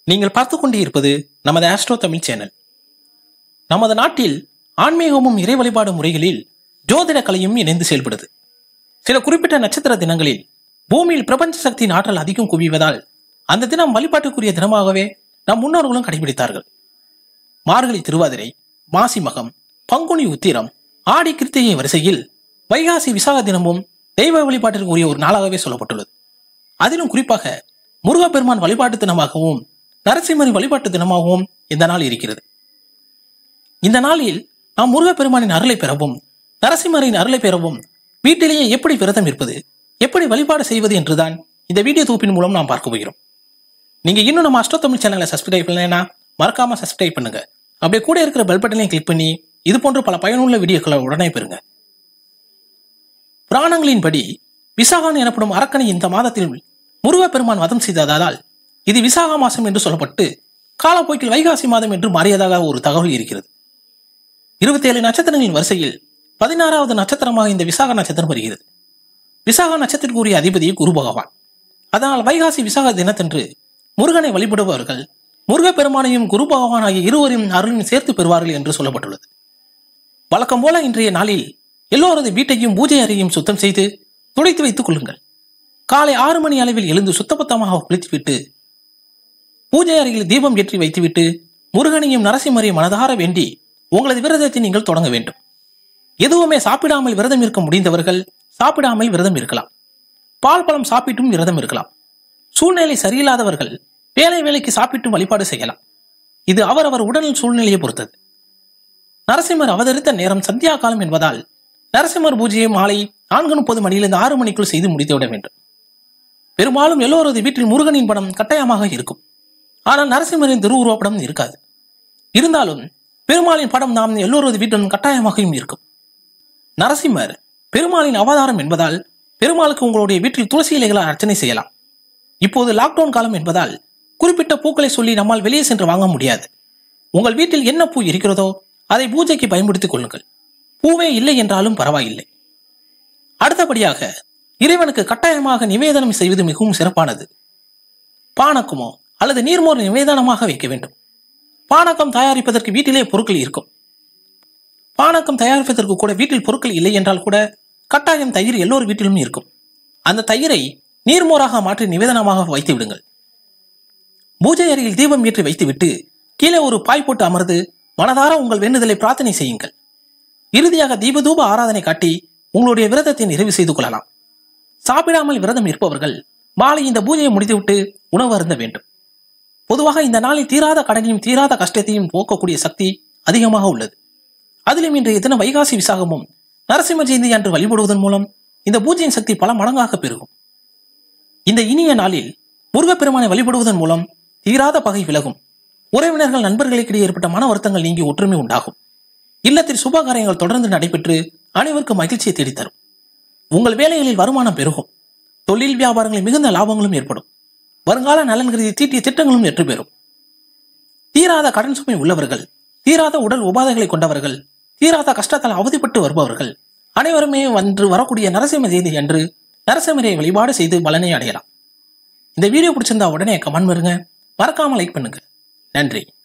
நீங்கள் பார்த்து கொண்டு இருப்பது நமது ஆஸ்ட்ரோ தமிழ் சேனல் நமது நாட்டில் ஆன்மீகமும் இறை வழிபாடு முறைகளில் ஜோதிட கலையும் இணைந்து செயல்படுது சில குறிப்பிட்ட நட்சத்திர தினங்களில் பூமியில் பிரபஞ்ச சக்தியின் ஆற்றல் அதிகம் குவிவதால் அந்த தினம் வழிபாட்டுக்குரிய தினமாகவே நம் முன்னோர்களும் கடைபிடித்தார்கள் மார்கழி திருவாதிரை மாசி மகம் பங்குனி உத்திரம் ஆடி கிருத்திகை வரிசையில் வைகாசி விசாக தினமும் தெய்வ வழிபாட்டிற்கு உரிய ஒரு நாளாகவே சொல்லப்பட்டுள்ளது அதிலும் குறிப்பாக முருகப்பெருமான் வழிபாட்டு தினமாகவும் நரசிம்மரின் வழிபாட்டு தினமாகவும் இந்த நாள் இருக்கிறது இந்த நாளில் நாம் முருகப்பெருமானின் அருளை பெறவும் நரசிம்மரின் அருளை பெறவும் வீட்டிலேயே எப்படி விரதம் இருப்பது எப்படி வழிபாடு செய்வது என்றுதான் இந்த வீடியோ தொகுப்பின் மூலம் நாம் பார்க்க போகிறோம் நீங்க இன்னும் நம்ம அஷ்டோ தமிழ் சேனலை சப்ஸ்கிரைப் பண்ணலைன்னா மறக்காம சப்ஸ்கிரைப் பண்ணுங்க அப்படியே கூட இருக்கிற பெல் பட்டனையும் கிளிக் பண்ணி இது போன்ற பல பயனுள்ள வீடியோக்களை உடனே பெறுங்க புராணங்களின்படி விசாகன் எனப்படும் அரக்கனை இந்த மாதத்தில் முருகப்பெருமான் வதம் செய்ததால் இது விசாக மாசம் என்று சொல்லப்பட்டு காலப்போக்கில் வைகாசி மாதம் என்று மாறியதாக ஒரு தகவல் இருக்கிறது இருபத்தி ஏழு நட்சத்திரங்களின் வரிசையில் பதினாறாவது நட்சத்திரமாக இந்த விசாக நட்சத்திரம் வருகிறது விசாக நட்சத்திரக்குரிய அதிபதி குரு பகவான் அதனால் வைகாசி விசாக தினத்தன்று முருகனை வழிபடுபவர்கள் முருகப்பெருமானையும் குரு பகவான் ஆகிய இருவரையும் அருளையும் சேர்த்து பெறுவார்கள் என்று சொல்லப்பட்டுள்ளது வழக்கம் போல இன்றைய நாளில் எல்லோரது வீட்டையும் பூஜை அறையையும் சுத்தம் செய்து துடைத்து வைத்துக் கொள்ளுங்கள் காலை ஆறு மணி அளவில் எழுந்து சுத்தபத்தமாக குளித்துவிட்டு பூஜை அறையில் தீபம் ஏற்றி வைத்துவிட்டு முருகனையும் நரசிம்மரையும் மனதார வேண்டி உங்களது விரதத்தை நீங்கள் தொடங்க வேண்டும் எதுவுமே சாப்பிடாமல் விரதம் இருக்க முடிந்தவர்கள் சாப்பிடாமல் விரதம் இருக்கலாம் பால் பழம் சாப்பிட்டும் விரதம் இருக்கலாம் சூழ்நிலை சரியில்லாதவர்கள் வேலை வேலைக்கு சாப்பிட்டும் வழிபாடு செய்யலாம் இது அவரவர் உடல் சூழ்நிலையை பொறுத்தது நரசிம்மர் அவதரித்த நேரம் சந்தியா காலம் என்பதால் நரசிம்மர் பூஜையை மாலை நான்கு முப்பது மணியிலிருந்து ஆறு மணிக்குள் செய்து முடித்துவிட வேண்டும் பெரும்பாலும் எல்லோரது வீட்டில் முருகனின் படம் கட்டாயமாக இருக்கும் ஆனால் நரசிம்மரின் திருவுருவப்படம் இருக்காது இருந்தாலும் பெருமாளின் படம் நாம் எல்லோரது வீட்டிலும் கட்டாயமாகவும் இருக்கும் நரசிம்மர் பெருமாளின் அவதாரம் என்பதால் பெருமாளுக்கு உங்களுடைய வீட்டில் துளசி இலைகளால் அர்ச்சனை செய்யலாம் இப்போது லாக்டவுன் காலம் என்பதால் குறிப்பிட்ட பூக்களை சொல்லி நம்மால் வெளியே சென்று வாங்க முடியாது உங்கள் வீட்டில் என்ன பூ இருக்கிறதோ அதை பூஜைக்கு பயன்படுத்திக் கொள்ளுங்கள் பூவே இல்லை என்றாலும் பரவாயில்லை அடுத்தபடியாக இறைவனுக்கு கட்டாயமாக நிவேதனம் செய்வது மிகவும் சிறப்பானது பானக்கமோ அல்லது நீர்மோர் நிவேதனமாக வைக்க வேண்டும் பானக்கம் தயாரிப்பதற்கு வீட்டிலே பொருட்கள் இருக்கும் பானக்கம் தயாரிப்பதற்கு கூட வீட்டில் பொருட்கள் இல்லை என்றால் கூட கட்டாயம் தயிர் எல்லோர் வீட்டிலும் இருக்கும் அந்த தயிரை நீர்மோராக மாற்றி நிவேதனமாக வைத்து விடுங்கள் பூஜை அறையில் தீபம் ஏற்றி வைத்துவிட்டு கீழே ஒரு பாய் போட்டு அமர்ந்து மனதார உங்கள் வேண்டுதலை பிரார்த்தனை செய்யுங்கள் இறுதியாக தீபதூப ஆராதனை காட்டி உங்களுடைய விரதத்தை நிறைவு செய்து கொள்ளலாம் சாப்பிடாமல் விரதம் இருப்பவர்கள் மாலை இந்த பூஜையை முடித்துவிட்டு உணவு அருந்த வேண்டும் பொதுவாக இந்த நாளில் தீராத கடனையும் தீராத கஷ்டத்தையும் போக்கக்கூடிய சக்தி அதிகமாக உள்ளது அதிலும் இன்றைய தினம் வைகாசி விசாகமும் நரசிம்ம ஜெயந்தி அன்று வழிபடுவதன் மூலம் இந்த பூஜையின் சக்தி பல மடங்காக பெருகும் இந்த இனிய நாளில் முருகப்பெருமானை வழிபடுவதன் மூலம் தீராத பகை விலகும் உறவினர்கள் நண்பர்களுக்கிடையே ஏற்பட்ட மன வருத்தங்கள் நீங்கி ஒற்றுமை உண்டாகும் இல்லத்தில் சுபகாரியங்கள் தொடர்ந்து நடைபெற்று அனைவருக்கும் மகிழ்ச்சியை தேடித்தரும் உங்கள் வேலைகளில் வருமானம் பெருகும் தொழில் வியாபாரங்களில் மிகுந்த லாபங்களும் ஏற்படும் வருங்கால நலன் கருதி தீட்டிய திட்டங்களும் வெற்றி பெறும் தீராத கடன் சுமை உள்ளவர்கள் தீராத உடல் உபாதைகளை கொண்டவர்கள் தீராத கஷ்டத்தால் அவதிப்பட்டு வருபவர்கள் அனைவருமே வந்து வரக்கூடிய நரசிம்ம ஜெயந்தி அன்று நரசிம்மரை வழிபாடு செய்து பலனை அடையலாம் இந்த வீடியோ பிடிச்சிருந்தா உடனே கமெண்ட் பண்ணுங்க மறக்காம லைக் பண்ணுங்க நன்றி